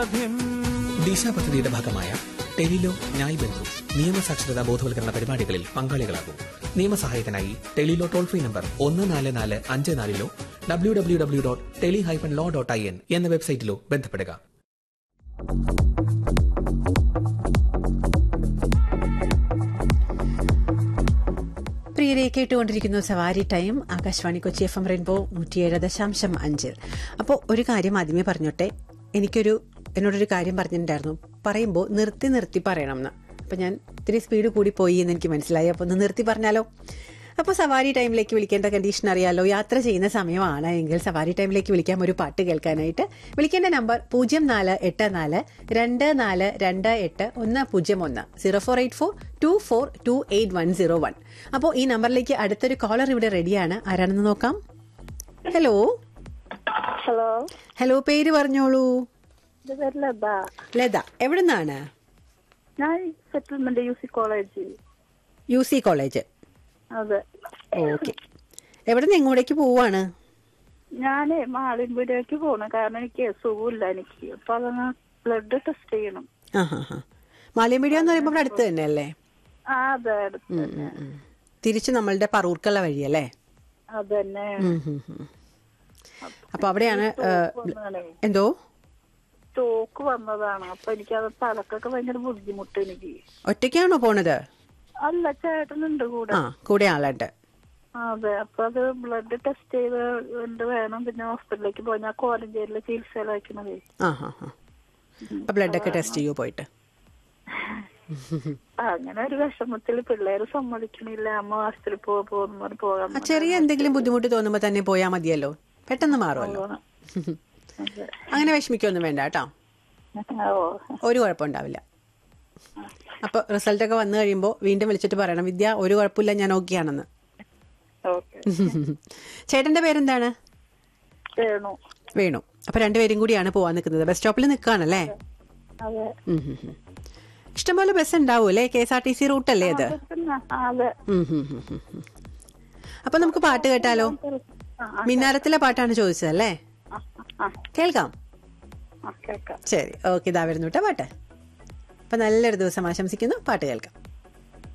ദിശ പദ്ധതിയുടെ ഭാഗമായ ടെലിലോ ന്യായ് ബന്ധു നിയമസാക്ഷരതാ ബോധവൽക്കരണ പരിപാടികളിൽ പങ്കാളികളാകും നിയമസഹായത്തിനായി ടെലിലോ ടോൾ ഫ്രീ നമ്പർ ഒന്ന് നാല് നാല് അഞ്ച് നാലിലോ W W W dot tele hyphen law dot I N എന്ന വെബ്സൈറ്റിലോ ബന്ധപ്പെടുക പ്രിയരെ കേട്ടുകൊണ്ടിരിക്കുന്നു സവാരി time Akashvani Kochi F M rainbow നൂറ്റിയേഴ് ദശാംശം അഞ്ച് അപ്പോൾ ഒരു കാര്യം ആദ്യമേ പറഞ്ഞോട്ടെ എനിക്കൊരു എന്നോടൊരു കാര്യം പറഞ്ഞിട്ടുണ്ടായിരുന്നു പറയുമ്പോൾ നിർത്തി നിർത്തി പറയണം എന്ന് അപ്പം ഞാൻ ഇത്തിരി സ്പീഡ് കൂടി പോയി എന്ന് എനിക്ക് മനസ്സിലായി അപ്പോൾ ഒന്ന് നിർത്തി പറഞ്ഞാലോ അപ്പോൾ സവാരി ടൈമിലേക്ക് വിളിക്കേണ്ട കണ്ടീഷൻ അറിയാലോ യാത്ര ചെയ്യുന്ന സമയമാണ് എങ്കിൽ സവാരി ടൈമിലേക്ക് വിളിക്കാം ഒരു പാട്ട് കേൾക്കാനായിട്ട് വിളിക്കേണ്ട നമ്പർ പൂജ്യം നാല് എട്ട് നാല് രണ്ട് നാല് രണ്ട് എട്ട് ഒന്ന് പൂജ്യം ഒന്ന് zero four eight four two four two eight one zero one അപ്പോൾ ഈ നമ്പറിലേക്ക് അടുത്തൊരു കോളർ ഇവിടെ റെഡിയാണ് ആരാണെന്ന് നോക്കാം ഹലോ ഹലോ ഹലോ പേര് പറഞ്ഞോളൂ ഇത് പേര് ലത ലത എവിടെ നിന്നാണ് ഞാൻ settlement U C college U C college അതെ ഓക്കെ എവിടെ നിന്ന് എങ്ങോട്ടേക്ക് പോവാണ് ഞാനേ മാളിൻപീടിലേക്ക് പോണു കാരണം എനിക്ക് സുഖമില്ല എനിക്ക് അപ്പൊ അതൊന്ന് ബ്ലഡ് ടെസ്റ്റ് ചെയ്യണം ആ ഹാ ഹാ മാലിയമീഡിയ എന്ന് പറയുമ്പോൾ ഇവിടെ അടുത്ത് തന്നെ അല്ലേ ആ അതെ അടുത്ത് ഉം, ഉം, ഉം. തിരിച്ച് നമ്മളുടെ പറൂർക്കുള്ള വഴിയല്ലേ അതന്നെ ഉം, ഉം, ഉം. അപ്പൊ അവിടെയാണ് ഏ, വന്നതാണേ. എന്തോ സ്റ്റോക്ക് വന്നതാണ് അപ്പൊ എനിക്ക് അത് തലക്കൊക്കെ ഭയങ്കര ബുദ്ധിമുട്ട് എനിക്ക് ഒറ്റയ്ക്കാണോ പോണത് അല്ല ചേട്ടനുണ്ട് കൂടെ ആ കൂടെ ആളുണ്ട് അതെ അപ്പൊ അത് ബ്ലഡ് ടെസ്റ്റ് ചെയ്ത് എന്ത് വേണം പിന്നെ ഹോസ്പിറ്റലിലേക്ക് പോയി ഞാൻ കോലഞ്ചേരിയിലെ ചികിത്സയിലാക്കണതേ ആ ഹാ ഹാ അപ്പൊ ബ്ലഡ് ഒക്കെ ടെസ്റ്റ് ചെയ്യൂ പോയിട്ട് അങ്ങനെ ഒരു വിഷമത്തിൽ പിള്ളേര് സമ്മതിക്കണില്ല അമ്മ ഹോസ്റ്റലിൽ പോവാ പോകുന്ന പറഞ്ഞ് പോകാൻ ആ ചെറിയ എന്തെങ്കിലും ബുദ്ധിമുട്ട് തോന്നുമ്പോ തന്നെ പോയാ മതിയല്ലോ പെട്ടെന്ന് മാറുമല്ലോ അതെ. അങ്ങനെ വിഷമിക്കൊന്നും വേണ്ട കേട്ടോ ഓ ഒരു കുഴപ്പമുണ്ടാവില്ല അപ്പൊ റിസൾട്ട് ഒക്കെ വന്നു കഴിയുമ്പോൾ വീണ്ടും വിളിച്ചിട്ട് പറയണം വിദ്യ ഒരു കുഴപ്പമില്ല ഞാൻ ഓക്കെ ആണെന്ന് ഓക്കെ ചേട്ടന്റെ പേരെന്താണ് വേണു വേണു അപ്പൊ രണ്ടുപേരും കൂടിയാണ് പോവാൻ നിൽക്കുന്നത് ബസ് സ്റ്റോപ്പിൽ നിൽക്കുകയാണല്ലേ അതെ ഉം ഉം ഉം. ഇഷ്ടംപോലെ ബസ് ഉണ്ടാവും അല്ലേ K S R T C റൂട്ടല്ലേ അത് പിന്നെ, ആ, അതെ ഉം ഉം ഉം ഉം ഉം. അപ്പൊ നമുക്ക് പാട്ട് കേട്ടാലോ ആ, ആ, മിന്നാരത്തിലെ പാട്ടാണ് ചോദിച്ചതല്ലേ ആ, ആ, കേൾക്കാം ആ, കേൾക്കാം ശരി ഓക്കെ ഇതാ വരുന്നു കേട്ടോ പാട്ട് അപ്പൊ നല്ലൊരു ദിവസം ആശംസിക്കുന്നു പാട്ട് കേൾക്കാം